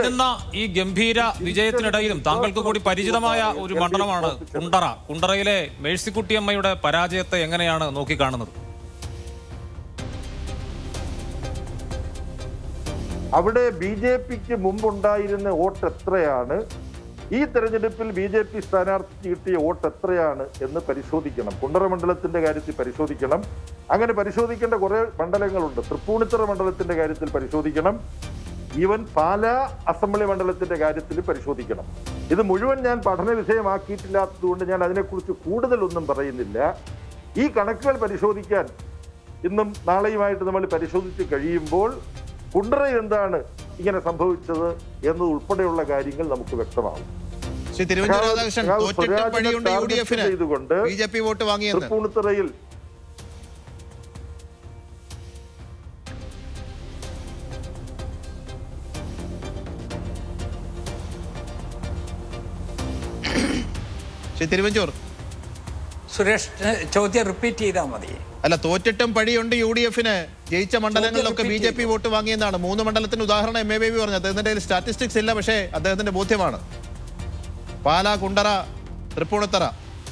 ഇന്ന ഈ ഗംഭീര വിജയത്തിനിടയിലും താങ്കൾക്ക് കൂടി പരിചിതമായ ഒരു മണ്ഡലമാണ് കുണ്ടറ കുണ്ടറയിലെ മേഴ്സിക്കുട്ടിയമ്മയുടെ പരാജയത്തെ എങ്ങനെയാണ് നോക്കിക്കാണുന്നത് അവിടെ ബി ജെ പിക്ക് മുമ്പുണ്ടായിരുന്ന വോട്ട് എത്രയാണ് ഈ തെരഞ്ഞെടുപ്പിൽ ബി ജെ പി സ്ഥാനാർത്ഥിക്ക് കിട്ടിയ വോട്ട് എത്രയാണ് എന്ന് പരിശോധിക്കണം കുണ്ടറ മണ്ഡലത്തിന്റെ കാര്യത്തിൽ പരിശോധിക്കണം അങ്ങനെ പരിശോധിക്കേണ്ട കുറെ മണ്ഡലങ്ങളുണ്ട് തൃപ്പൂണിത്തുറ മണ്ഡലത്തിന്റെ കാര്യത്തിൽ പരിശോധിക്കണം ഈവൻ പാലാ അസംബ്ലി മണ്ഡലത്തിന്റെ കാര്യത്തിൽ പരിശോധിക്കണം ഇത് മുഴുവൻ ഞാൻ പഠന വിധേയമാക്കിയിട്ടില്ലാത്തതുകൊണ്ട് ഞാൻ അതിനെക്കുറിച്ച് കൂടുതലൊന്നും പറയുന്നില്ല ഈ കണക്കുകൾ പരിശോധിക്കാൻ ഇന്നും നാളെയുമായിട്ട് നമ്മൾ പരിശോധിച്ച് കഴിയുമ്പോൾ കുണ്ടറ എന്താണ് ഇങ്ങനെ സംഭവിച്ചത് എന്നത് ഉൾപ്പെടെയുള്ള കാര്യങ്ങൾ നമുക്ക് വ്യക്തമാവും ശ്രീ തിരുവഞ്ചൂർ രാധാകൃഷ്ണൻ ഒരാൾ തോറ്റിട്ട സ്വരാജിനെ പഴിയുണ്ട് യു ഡി target എഫിന് ചെയ്തുകൊണ്ട് ബി ജെ പി വോട്ട് വാങ്ങിയെന്ന് തൃപ്പൂണിത്തുറയിൽ ശ്രീ തിരുവഞ്ചൂർ സുരേഷ് ഏ, ചോദ്യം റിപ്പീറ്റ് ചെയ്താൽ മതി അല്ല തോറ്റിട്ടും പഴിയുണ്ട് യു ഡി എഫിന് ജയിച്ച മണ്ഡലങ്ങളിലൊക്കെ ബി ജെ പി വോട്ട് വാങ്ങിയെന്നാണ് മൂന്ന് മണ്ഡലത്തിന് ഉദാഹരണം എം എ ബേബി പറഞ്ഞു അദ്ദേഹത്തിന്റെ കയ്യിൽ സ്റ്റാറ്റിസ്റ്റിക്സ് ഇല്ല പക്ഷേ അദ്ദേഹത്തിന്റെ ബോധ്യമാണ് Pala Kundara Thrippunithura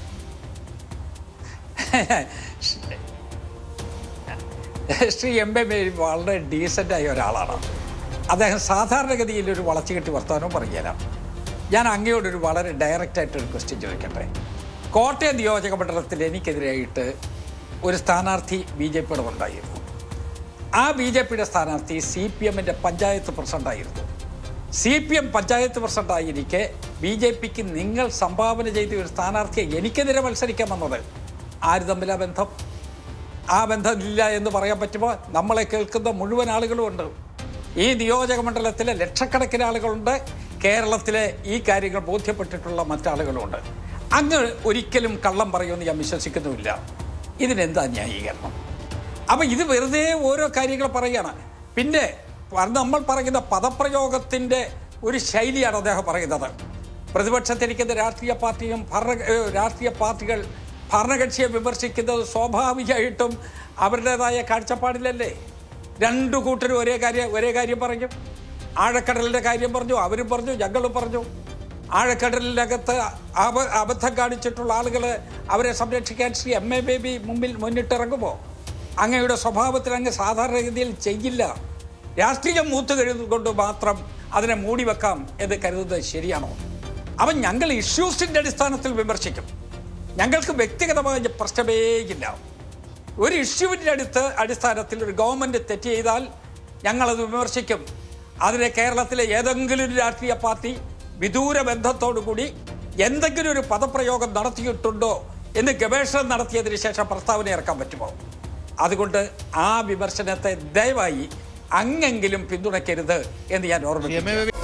Shri M A Mary വളരെ ഡീസൻ്റ് ആയ ഒരാളാണ് അദ്ദേഹം സാധാരണഗതിയിൽ ഒരു വളച്ചുകെട്ടി വർത്തമാനവും പറയുകയില്ല ഞാൻ അങ്ങയോടൊരു വളരെ ഡയറക്റ്റ് ആയിട്ട് ഒരു ക്വസ്റ്റ്യൻ ചോദിക്കട്ടെ കോട്ടയം നിയോജക മണ്ഡലത്തിൽ എനിക്കെതിരായിട്ട് ഒരു സ്ഥാനാർത്ഥി ബി ജെ പിയുടെ ഉണ്ടായിരുന്നു ആ ബി ജെ പിയുടെ സ്ഥാനാർത്ഥി സി പി എമ്മിൻ്റെ പഞ്ചായത്ത് പ്രസിഡൻ്റായിരുന്നു സി പി എം പഞ്ചായത്ത് പ്രസിഡൻ്റായിരിക്കെ ബി ജെ പിക്ക് നിങ്ങൾ സംഭാവന ചെയ്ത ഒരു സ്ഥാനാർത്ഥിയെ എനിക്കെതിരെ മത്സരിക്കാൻ വന്നത് ആര് തമ്മിലാ ബന്ധം ആ ബന്ധമില്ല എന്ന് പറയാൻ പറ്റുമോ നമ്മളെ കേൾക്കുന്ന മുഴുവൻ ആളുകളും ഉണ്ട് ഈ നിയോജക മണ്ഡലത്തിലെ ലക്ഷക്കണക്കിന് ആളുകളുണ്ട് കേരളത്തിലെ ഈ കാര്യങ്ങൾ ബോധ്യപ്പെട്ടിട്ടുള്ള മറ്റാളുകളുമുണ്ട് അങ്ങ് ഒരിക്കലും കള്ളം പറയുമെന്ന് ഞാൻ വിശ്വസിക്കുന്നുമില്ല ഇതിനെന്താ ന്യായീകരണം അപ്പൊ ഇത് വെറുതെ ഓരോ കാര്യങ്ങൾ പറയുകയാണ് പിന്നെ പ- നമ്മൾ പറയുന്ന പദപ്രയോഗത്തിന്റെ ഒരു ശൈലിയാണ് അദ്ദേഹം പറയുന്നത് പ്രതിപക്ഷത്തിരിക്കുന്ന രാഷ്ട്രീയ പാർട്ടിയും ഭരണ ഏഹ് രാഷ്ട്രീയ പാർട്ടികൾ ഭരണകക്ഷിയെ വിമർശിക്കുന്നത് സ്വാഭാവികമായിട്ടും അവരുടേതായ കാഴ്ചപ്പാടിലല്ലേ രണ്ടു കൂട്ടരും ഒരേ കാര്യം ഒരേ കാര്യം പറഞ്ഞു ആഴക്കടലിന്റെ കാര്യം പറഞ്ഞു അവരും പറഞ്ഞു ഞങ്ങളും പറഞ്ഞു ആഴക്കടലിനകത്ത് അബ അബദ്ധം കാണിച്ചിട്ടുള്ള ആളുകൾ അവരെ സംരക്ഷിക്കാൻ ശ്രീ എം എ ബേബി മുമ്പിൽ മുന്നിട്ടിറങ്ങുമോ അങ്ങയുടെ സ്വഭാവത്തിൽ അങ്ങ് സാധാരണഗതിയിൽ ചെയ്യില്ല രാഷ്ട്രീയം മൂത്ത് കഴിയുന്നത് മാത്രം അതിനെ മൂടി വെക്കാം എന്ന് കരുതുന്നത് ശരിയാണോ അവൻ ഞങ്ങൾ ഇഷ്യൂസിന്റെ അടിസ്ഥാനത്തിൽ വിമർശിക്കും ഞങ്ങൾക്ക് വ്യക്തിഗതമായ പ്രശ്നമേ ഇല്ല ഒരു ഇഷ്യൂവിൻ്റെ അടുത്ത് അടിസ്ഥാനത്തിൽ ഒരു ഗവൺമെന്റ് തെറ്റ് ചെയ്താൽ ഞങ്ങളത് വിമർശിക്കും അതിനെ കേരളത്തിലെ ഏതെങ്കിലും ഒരു രാഷ്ട്രീയ പാർട്ടി വിദൂര ബന്ധത്തോടു കൂടി എന്തെങ്കിലും ഒരു പദപ്രയോഗം നടത്തിയിട്ടുണ്ടോ എന്ന് ഗവേഷണം നടത്തിയതിനു ശേഷം പ്രസ്താവന ഇറക്കാൻ പറ്റുമോ അതുകൊണ്ട് ആ വിമർശനത്തെ ദയവായി അങ്ങെങ്കിലും പിന്തുണയ്ക്കരുത് എന്ന് ഞാൻ എം എ ഓർമ്മിക്കുന്നു ബേബി